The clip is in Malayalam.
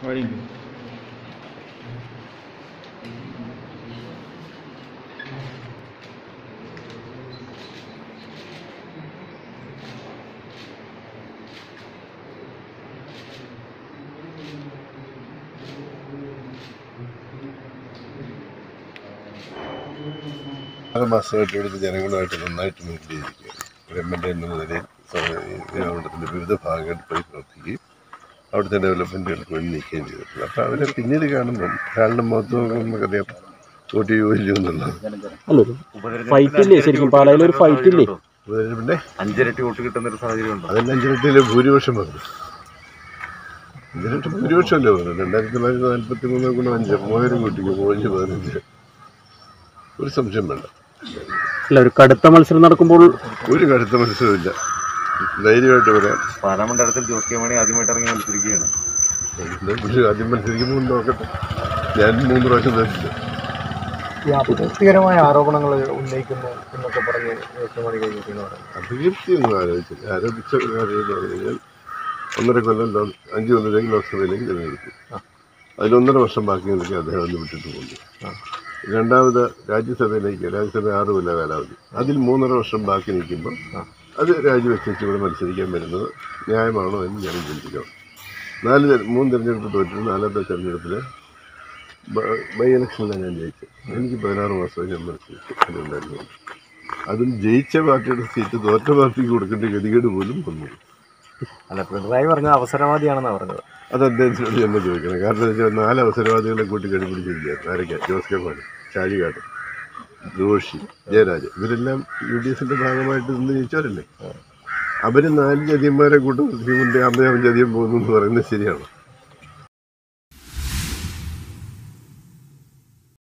വഴിയുണ്ട് ആറ് മാസമായിട്ട് ഇവിടുത്തെ ജനങ്ങളുമായിട്ട് നന്നായിട്ട് മുന്നിലിരിക്കുകയാണ് ഒരു എം എൽ എ എന്ന നിലയിൽ ഗ്രാമത്തിൻ്റെ വിവിധ ഭാഗങ്ങളിൽ പോയി പ്രവർത്തിക്കുകയും അവിടുത്തെ ഡെവലപ്മെൻറ്റുകൾക്ക് വേണ്ടി നിൽക്കുകയും ചെയ്തിട്ടുണ്ട് അപ്പോൾ അവരെ പിന്നീട് കാണുമ്പം ഒരാളുടെ മുഖത്ത് നോക്കുമ്പോൾ നമുക്കറിയാം വോട്ട് ചെയ്യുമല്ലോ എന്നുള്ളത് അല്ല ഫൈറ്റ് ഇല്ലേ ശരിക്കും പാലായിൽ ഒരു ഫൈറ്റ് ഇല്ലേ ഉപതെരഞ്ഞെടുപ്പിൻ്റെ അഞ്ചിരട്ടി വോട്ട് കിട്ടുന്ന ഒരു സാഹചര്യം ഉണ്ടോ അതിൽ അഞ്ചിരട്ടിയിലെ ഭൂരിപക്ഷം വന്നു അഞ്ചിരട്ടി ഭൂരിപക്ഷമല്ലേ പറഞ്ഞു രണ്ടായിരത്തി തൊള്ളായിരത്തി നാൽപ്പത്തി മൂന്ന് ഗുണം അഞ്ച് മൂവായിരം കൂട്ടിക്ക് മൂവഞ്ച് പതിനഞ്ച് ഒരു സംശയം വേണ്ട അല്ല ഒരു കടുത്ത മത്സരം നടക്കുമ്പോൾ ഒരു കടുത്ത മത്സരമില്ല ധൈര്യമായിട്ട് പറയാം പാലാമണ്ഡലത്തിൽ ജോസ് കെ മാണി ആദ്യമായിട്ട് ഇറങ്ങി മത്സരിക്കുകയാണ് ഇത് പുള്ളി ആദ്യം മത്സരിക്കുമ്പോൾ നോക്കട്ടെ ഞാൻ മൂന്ന് പ്രാവശ്യം തോറ്റില്ല ഈ അപകീർത്തികരമായ ആരോപണങ്ങൾ ഉന്നയിക്കുന്നു എന്നൊക്കെ പറഞ്ഞ് വ്യക്തമായി കഴിഞ്ഞിരിക്കുന്നു അപകീർത്തിയൊന്നും ആലോചിച്ചില്ല ആരോപിച്ച കാര്യം എന്ന് പറഞ്ഞു കഴിഞ്ഞാൽ ഒന്നര കൊല്ലം ലോ അഞ്ച് കൊല്ലത്തേക്ക് ലോക്സഭയിലേക്ക് തിരഞ്ഞെടുത്തു അതിലൊന്നര വർഷം ബാക്കി നിൽക്കി അദ്ദേഹം ഒന്ന് വിട്ടിട്ട് പോകുന്നു രണ്ടാമത് രാജ്യസഭയിലേക്ക് രാജ്യസഭ ആറ് കൊല്ല കാലാവധി അതിൽ മൂന്നര വർഷം ബാക്കി നിൽക്കുമ്പോൾ അത് രാജിവെച്ച് ഇവിടെ മത്സരിക്കാൻ വരുന്നത് ന്യായമാണോ എന്ന് ഞാൻ ചിന്തിക്കണം നാല് തെര- മൂന്ന് തിരഞ്ഞെടുപ്പ് തോറ്റിട്ട് നാലാമത്തെ തെരഞ്ഞെടുപ്പിൽ ബൈ ഇലക്ഷനിലാണ് ഞാൻ ജയിച്ചത് എനിക്ക് പതിനാറ് മാസമായി ഞാൻ മത്സരിച്ചു അതുണ്ടായിരുന്നു അതും ജയിച്ച പാർട്ടിയുടെ സീറ്റ് തോറ്റ പാർട്ടിക്ക് കൊടുക്കേണ്ട ഗതികേട് പോലും വന്നു അല്ല പിണറായി പറഞ്ഞ അവസരവാദിയാണെന്നാണ് പറഞ്ഞത് അത് അദ്ദേഹത്തിനോട് തന്നെ ചോദിക്കണം കാരണം എന്താ വെച്ചാൽ നാല് അവസരവാദികളെ കൂട്ടി കണ്ടുപിടിച്ചിരിക്കുകയായിരുന്നു ആരൊക്കെ ജോസ് കെ മാണി ഷാജികാട് ജോഷി ജയരാജ് ഇവരെല്ലാം യു ഡി എഫിന്റെ ഭാഗമായിട്ട് നിന്ന് ജയിച്ചവരല്ലേ അവര് നാല് ചതിയന്മാരെ കൂട്ടും ശ്രീമുന്റെ അമ്മയും ചതിയം പോകുന്നു എന്ന് പറയുന്നത് ശരിയാണോ